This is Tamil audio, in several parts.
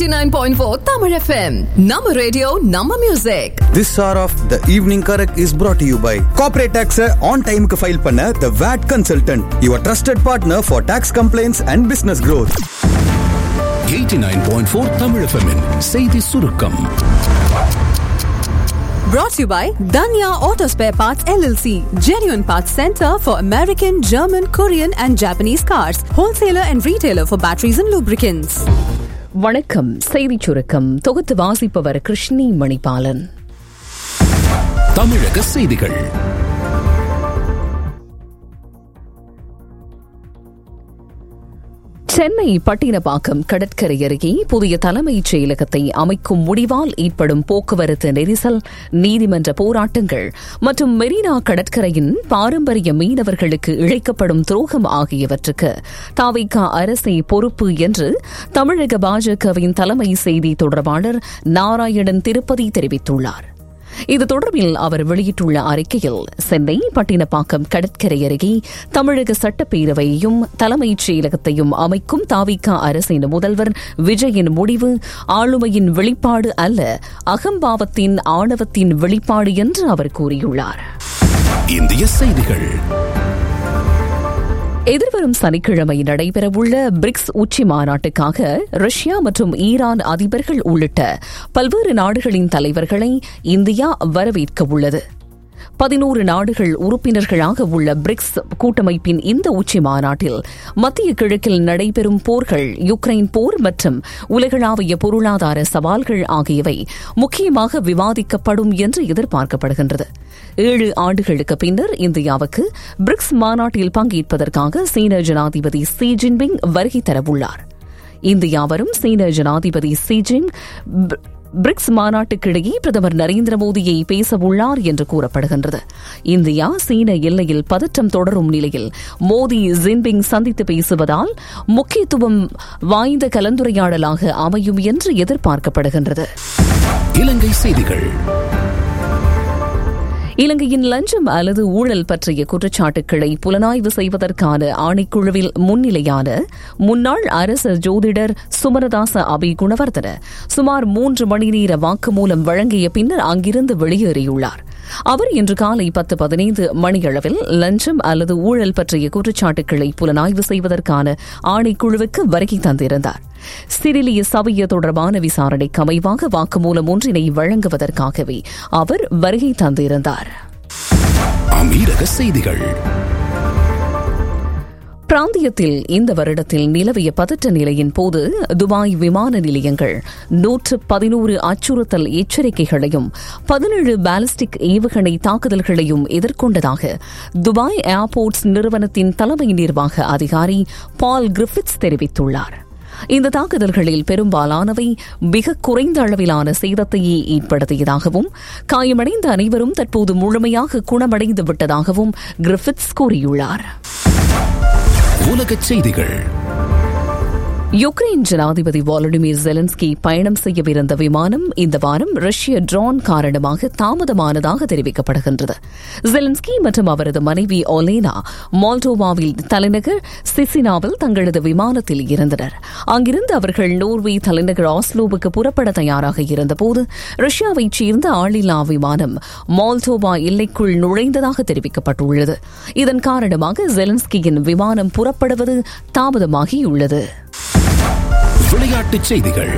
89.4 Tamil FM. Nama radio, Nama music. This hour of the evening correct is brought to you by corporate tax on time க்கு ஃபைல் பண்ண the VAT consultant your trusted partner for tax complaints and business growth 89.4 Tamil FM -இன் செய்தி சுருக்கம் Brought to you by Danya Auto Spare Parts LLC. Genuine Parts Center for American, German, Korean and Japanese cars. Wholesaler and retailer for batteries and lubricants. வணக்கம் செய்திச் சுருக்கம் தொகுத்து வாசிப்பவர் கிருஷ்ணி மணிபாலன் தமிழக செய்திகள் சென்னை பட்டினப்பாக்கம் கடற்கரை அருகே புதிய தலைமைச் செயலகத்தை அமைக்கும் முடிவால் ஏற்படும் போக்குவரத்து நெரிசல் நீதிமன்ற போராட்டங்கள் மற்றும் மெரினா கடற்கரையின் பாரம்பரிய மீனவர்களுக்கு இழைக்கப்படும் துரோகம் ஆகியவற்றுக்கு தாவிகா அரசே பொறுப்பு என்று தமிழக பாஜகவின் தலைமை செய்தி தொடர்பாளர் நாராயணன் திருப்பதி தெரிவித்துள்ளார் இது தொடர்பில் அவர் வெளியிட்டுள்ள அறிக்கையில் சென்னை பட்டினப்பாக்கம் கடற்கரை அருகே தமிழக சட்டப்பேரவையையும் தலைமைச் செயலகத்தையும் அமைக்கும் தாவிகா அரசின் முதல்வர் விஜயின் முடிவு ஆளுமையின் வெளிப்பாடு அல்ல அகம்பாவத்தின் ஆணவத்தின் வெளிப்பாடு என்று அவர் கூறியுள்ளார் இந்திய செய்திகள் எதிர்வரும் சனிக்கிழமை நடைபெறவுள்ள பிரிக்ஸ் உச்சி மாநாட்டுக்காக ரஷ்யா மற்றும் ஈரான் அதிபர்கள் உள்ளிட்ட பல்வேறு நாடுகளின் தலைவர்களை இந்தியா வரவேற்க உள்ளது பதினோரு நாடுகள் உறுப்பினர்களாக உள்ள பிரிக்ஸ் கூட்டமைப்பின் இந்த உச்சி மாநாட்டில் மத்திய கிழக்கில் நடைபெறும் போர்கள் யுக்ரைன் போர் மற்றும் உலகளாவிய பொருளாதார சவால்கள் ஆகியவை முக்கியமாக விவாதிக்கப்படும் என்று எதிர்பார்க்கப்படுகின்றது ஏழு ஆண்டுகளுக்கு பின்னர் இந்தியாவுக்கு பிரிக்ஸ் மாநாட்டில் பங்கேற்பதற்காக சீன ஜனாதிபதி சி ஜின்பிங் வருகை தரவுள்ளார் இந்தியா வரும் சீன ஜனாதிபதி சி ஜின் பிரிக்ஸ் மாநாட்டுக்கிடையே பிரதமர் நரேந்திர மோடியை பேசவுள்ளார் என்று கூறப்படுகின்றது இந்தியா சீன எல்லையில் பதற்றம் தொடரும் நிலையில் மோடி ஜின்பிங் சந்தித்து பேசுவதால் முக்கியத்துவம் வாய்ந்த கலந்துரையாடலாக அமையும் என்று எதிர்பார்க்கப்படுகின்றது இலங்கை செய்திகள் இலங்கையின் லஞ்சம் அல்லது ஊழல் பற்றிய குற்றச்சாட்டுக்களை புலனாய்வு செய்வதற்கான ஆணைக்குழுவில் முன்னிலையான முன்னாள் அரசு ஜோதிடர் சுமரதாச அபி குணவர்தன சுமார் மூன்று மணி நேர வாக்குமூலம் வழங்கிய பின்னர் அங்கிருந்து வெளியேறியுள்ளார் அவர் இன்று காலை பத்து பதினைந்து மணியளவில் லஞ்சம் அல்லது ஊழல் பற்றிய குற்றச்சாட்டுக்களை புலனாய்வு செய்வதற்கான ஆணைக்குழுவுக்கு வருகை தந்திருந்தார் சிறிலிய சபைய தொடர்பான விசாரணைக்கு அமைவாக வாக்குமூலம் ஒன்றினை வழங்குவதற்காகவே அவர் வருகை தந்திருந்தார் அமீரக செய்திகள் பிராந்தியத்தில் இந்த வருடத்தில் நிலவிய பதற்ற நிலையின் போது துபாய் விமான நிலையங்கள் நூற்று பதினோரு அச்சுறுத்தல் எச்சரிக்கைகளையும் பதினேழு பாலிஸ்டிக் ஏவுகணை தாக்குதல்களையும் எதிர்கொண்டதாக துபாய் ஏர்போர்ட்ஸ் நிறுவனத்தின் தலைமை நிர்வாக அதிகாரி பால் கிரிஃபிட்ஸ் தெரிவித்துள்ளார் இந்த தாக்குதல்களில் பெரும்பாலானவை மிக குறைந்த அளவிலான சேதத்தையே ஏற்படுத்தியதாகவும் காயமடைந்த அனைவரும் தற்போது முழுமையாக குணமடைந்து விட்டதாகவும் கிரிஃபிட்ஸ் கூறியுள்ளார் உலகச் செய்திகள் யுக்ரைன் ஜனாதிபதி வாலடிமிர் ஜெலன்ஸ்கி பயணம் செய்யவிருந்த விமானம் இந்த வாரம் ரஷ்ய ட்ரோன் காரணமாக தாமதமானதாக தெரிவிக்கப்படுகின்றது ஜெலன்ஸ்கி மற்றும் அவரது மனைவி ஒலேனா மால்டோவாவில் தலைநகர் சிசினாவில் தங்களது விமானத்தில் இருந்தனர் அங்கிருந்து அவர்கள் நோர்வே தலைநகர் ஆஸ்லோவுக்கு புறப்பட தயாராக இருந்தபோது ரஷ்யாவைச் சேர்ந்த ஆளில்லா விமானம் மால்டோவா எல்லைக்குள் நுழைந்ததாக தெரிவிக்கப்பட்டுள்ளது இதன் காரணமாக ஜெலன்ஸ்கியின் விமானம் புறப்படுவது தாமதமாகியுள்ளது விளையாட்டுச் செய்திகள்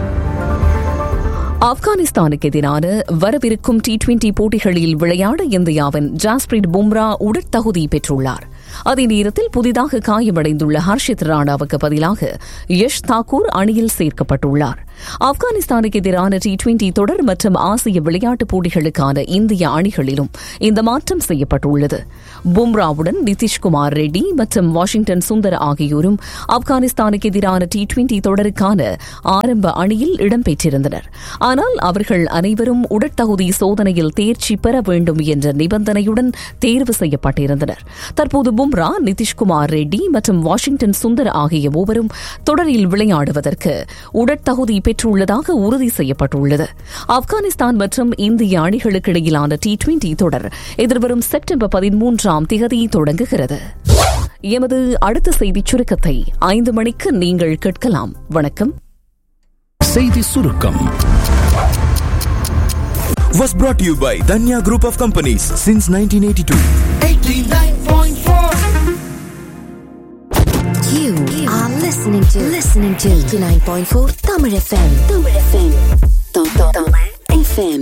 ஆப்கானிஸ்தானுக்கு எதிரான வரவிருக்கும் டி டுவெண்டி போட்டிகளில் விளையாட இந்தியாவின் ஜாஸ்பிரிட் பும்ரா உடற்தகுதி பெற்றுள்ளார் அதே நேரத்தில் புதிதாக காயமடைந்துள்ள ஹர்ஷித் ராணாவுக்கு பதிலாக யஷ் தாக்கூர் அணியில் சேர்க்கப்பட்டுள்ளார் ஆப்கானிஸ்தானுக்கு எதிரான டி டுவெண்டி தொடர் மற்றும் ஆசிய விளையாட்டுப் போட்டிகளுக்கான இந்திய அணிகளிலும் இந்த மாற்றம் செய்யப்பட்டுள்ளது பும்ராவுடன் நிதிஷ்குமார் ரெட்டி மற்றும் வாஷிங்டன் சுந்தர் ஆகியோரும் ஆப்கானிஸ்தானுக்கு எதிரான டி டுவெண்டி தொடருக்கான ஆரம்ப அணியில் இடம்பெற்றிருந்தனர் ஆனால் அவர்கள் அனைவரும் உடற்தகுதி சோதனையில் தேர்ச்சி பெற வேண்டும் என்ற நிபந்தனையுடன் தேர்வு செய்யப்பட்டிருந்தனர் தற்போது பும்ரா நிதிஷ்குமார் ரெட்டி மற்றும் வாஷிங்டன் சுந்தர் ஆகிய மூவரும் தொடரில் விளையாடுவதற்கு உடற்தகுதி பெற்றுள்ளதாக உறுதி செய்யப்பட்டுள்ளது ஆப்கானிஸ்தான் மற்றும் இந்திய அணிகளுக்கு இடையிலான டி டுவெண்டி தொடர் எதிர்வரும் செப்டம்பர் பதிமூன்றாம் திகதி தொடங்குகிறது எமது அடுத்த செய்திச் சுருக்கத்தை ஐந்து மணிக்கு நீங்கள் கேட்கலாம் வணக்கம் செய்தி சுருக்கம் was brought to you by Danya Group of Companies since 1982. You are listening to listening to 89.4 Tamil FM. Tamil FM. Tamil FM.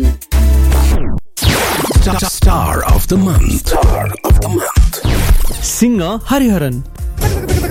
Star of the month. Star of the month. singer Hariharan.